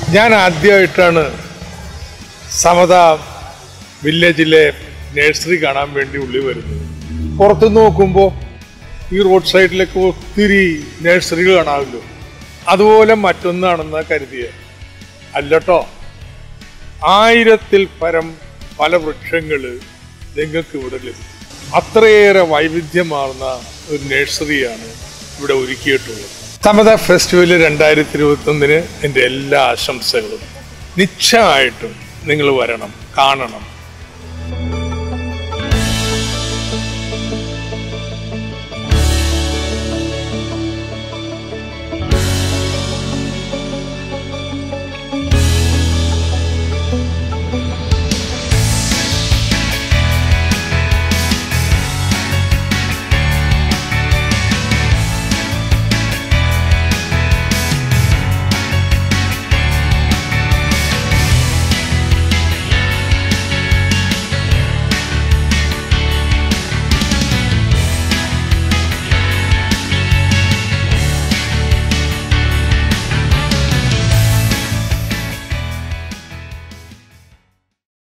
ഞാൻ ആദ്യമായിട്ടാണ് സമത വില്ലേജിലെ നഴ്സറി കാണാൻ വേണ്ടി ഉള്ളിൽ വരുന്നത് പുറത്ത് നോക്കുമ്പോൾ ഈ റോഡ് സൈഡിലൊക്കെ ഒത്തിരി നഴ്സറികൾ കാണാമല്ലോ അതുപോലെ മറ്റൊന്നാണെന്നാ കരുതിയത് അല്ലട്ടോ ആയിരത്തിൽ പരം പല വൃക്ഷങ്ങൾ നിങ്ങൾക്ക് ഇവിടെ ലഭിക്കും അത്രയേറെ വൈവിധ്യമാർന്ന ഒരു നഴ്സറിയാണ് ഇവിടെ ഒരുക്കിയിട്ടുള്ളത് സമത ഫെസ്റ്റിവൽ രണ്ടായിരത്തി ഇരുപത്തി ഒന്നിന് എൻ്റെ എല്ലാ ആശംസകളും നിശ്ചയമായിട്ടും നിങ്ങൾ വരണം കാണണം